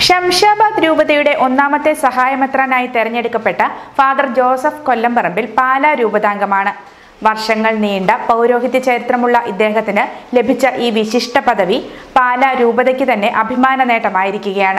ശംഷാബാദ് രൂപതയുടെ ഒന്നാമത്തെ സഹായമെത്രാനായി തെരഞ്ഞെടുക്കപ്പെട്ട ഫാദർ ജോസഫ് കൊല്ലംപറമ്പിൽ പാലാ രൂപതാംഗമാണ് വർഷങ്ങൾ നീണ്ട പൗരോഹിത്യ ചരിത്രമുള്ള ഇദ്ദേഹത്തിന് ലഭിച്ച ഈ വിശിഷ്ട പദവി പാലാ രൂപതയ്ക്ക് തന്നെ അഭിമാന നേട്ടമായിരിക്കുകയാണ്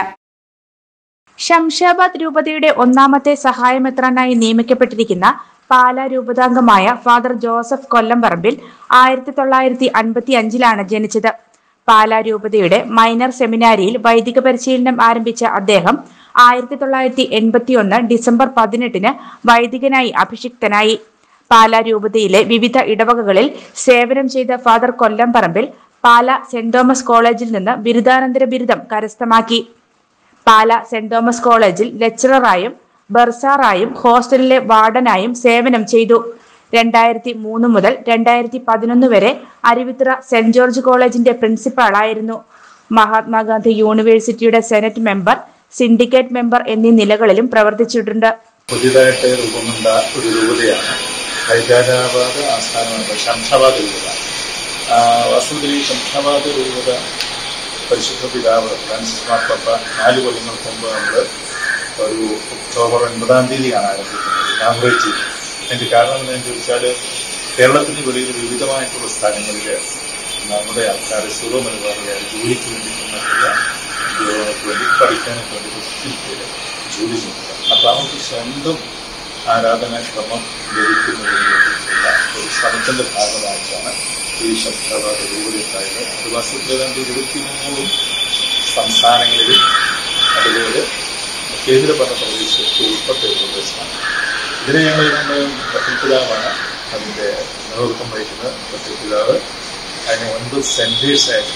ശംഷാബാദ് രൂപതയുടെ ഒന്നാമത്തെ സഹായമെത്രാനായി നിയമിക്കപ്പെട്ടിരിക്കുന്ന പാലാ രൂപതാംഗമായ ഫാദർ ജോസഫ് കൊല്ലംപറമ്പിൽ ആയിരത്തി തൊള്ളായിരത്തി അൻപത്തി അഞ്ചിലാണ് ജനിച്ചത് പാലാ രൂപതയുടെ മൈനർ സെമിനാരിയിൽ വൈദിക പരിശീലനം ആരംഭിച്ച അദ്ദേഹം ആയിരത്തി തൊള്ളായിരത്തി എൺപത്തി ഒന്ന് ഡിസംബർ പതിനെട്ടിന് വൈദികനായി അഭിഷിക്തനായി പാലാ രൂപതയിലെ വിവിധ ഇടവകകളിൽ സേവനം ചെയ്ത father Kollamparambil Pala saint Thomas കോളേജിൽ നിന്ന് ബിരുദാനന്തര ബിരുദം കരസ്ഥമാക്കി പാല സെന്റ് തോമസ് കോളേജിൽ ലെക്ചററായും ബർസാറായും ഹോസ്റ്റലിലെ വാർഡനായും സേവനം ചെയ്തു രണ്ടായിരത്തി മൂന്ന് മുതൽ രണ്ടായിരത്തി പതിനൊന്ന് വരെ അരുവിത്ര സെന്റ് ജോർജ് കോളേജിന്റെ പ്രിൻസിപ്പാളായിരുന്നു മഹാത്മാഗാന്ധി യൂണിവേഴ്സിറ്റിയുടെ സെനറ്റ് മെമ്പർ സിൻഡിക്കേറ്റ് മെമ്പർ എന്നീ നിലകളിലും പ്രവർത്തിച്ചിട്ടുണ്ട് പുതിയതായിട്ട് രൂപം കൊണ്ട ഒരു രൂപതയാണ് ഹൈദരാബാദ് ആസ്ഥാനമാണ് ശംഷാബാദ് രൂപത ആ, വാസ്തവത്തിൽ ഈ ശംഷാബാദ് രൂപത പരിശുദ്ധ പിതാവ് ഫ്രാൻസിസ് മാർപ്പ നാല് കൊല്ലങ്ങൾക്ക് മുമ്പ് നമ്മൾ ഒരു ഒക്ടോബർ ഒൻപതാം തീയതിയാണ് ആരംഭിക്കുന്നത് ഇനാഗ്രേറ്റ് ചെയ്തത് അതിൻ്റെ കാരണം എന്താണെന്ന് ചോദിച്ചാൽ കേരളത്തിന് വെളിയിൽ വിവിധമായിട്ടുള്ള സ്ഥലങ്ങളിൽ നമ്മുടെ ആൾക്കാർ സുഖമനുഭവങ്ങൾ ജോലിക്ക് വേണ്ടി ചെന്നിട്ടുള്ള ഉദ്യോഗങ്ങൾക്ക് വേണ്ടി പഠിക്കാനൊക്കെ വേണ്ടി ഹോസ്പിറ്റലിൽ ജോലി ചെയ്യുന്നത് അപ്പോൾ അവർക്ക് സ്വന്തം ആരാധനാക്രമം ലഭിക്കുന്നതിന് വേണ്ടിയിട്ടുള്ള ഒരു ശ്രമത്തിൻ്റെ ഭാഗമായിട്ടാണ് ഈ ശബ്ദാബാദ രൂപതയുണ്ടായത് അത് വാസ്തവത്തിൽ ഏതാണ്ട് ഇരുപത്തിമൂന്ന് സംസ്ഥാനങ്ങളിലും അതുപോലെ കേന്ദ്രഭരണ പ്രദേശത്ത് ഉൾപ്പെട്ട ഒരു പ്രദേശമാണ് ഇതിനെ ഞങ്ങൾ ഇന്ന് പത്തിപ്പിതാവാണ് അതിൻ്റെ നേതൃത്വം വഹിക്കുന്നത് പത്തിപ്പിതാവ് അതിന് ഒൻപത് സെൻറ്റേഴ്സ് ആയിട്ട്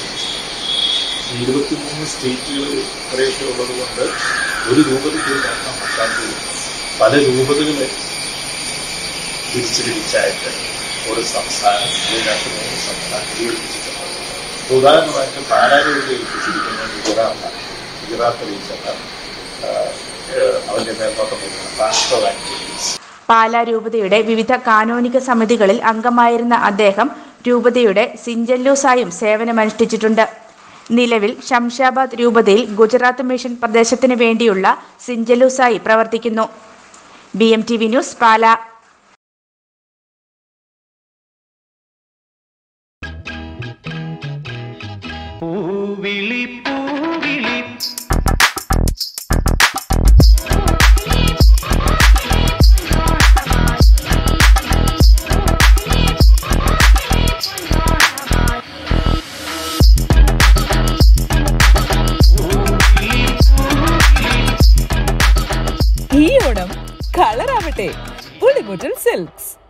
ഈ ഇരുപത്തിമൂന്ന് സ്റ്റേറ്റുകൾ ഇത്രയൊക്കെ ഉള്ളത് കൊണ്ട് ഒരു രൂപതയ്ക്ക് നോക്കാൻ പറ്റാത്തത് പല രൂപതകളെ തിരിച്ച് തിരിച്ചായിട്ട് ഒരു സംസ്ഥാനം അല്ലെങ്കിൽ രണ്ട് മൂന്ന് സംസ്ഥാനം വിഭജിച്ചിട്ടുണ്ട് അപ്പോൾ ഉദാഹരണമായിട്ട് പാലാരൂപതയെ ഏൽപ്പിച്ചിരിക്കുന്നത് ഗുജറാത്താണ് ഗുജറാത്ത് റീജിയണ് അവൻ്റെ മേൽനോട്ടം വഹിക്കുന്ന ട്രാൻസ്ഫർ ആക്ടിവിറ്റീസ് പാലാ രൂപതയുടെ വിവിധ കാനോനിക സമിതികളിൽ അംഗമായിരുന്ന അദ്ദേഹം രൂപതയുടെ സിഞ്ചല്ലൂസായും സേവനമനുഷ്ഠിച്ചിട്ടുണ്ട് നിലവിൽ ശംഷാബാദ് രൂപതയിൽ ഗുജറാത്ത് മിഷൻ പ്രദേശത്തിന് വേണ്ടിയുള്ള സിഞ്ചലൂസായി പ്രവർത്തിക്കുന്നു B M T V news Pala പൂവിളി പൂവിളി ഈ ഓണം കളറാവട്ടെ പുളിമുറ്റൽ സിൽക്സ്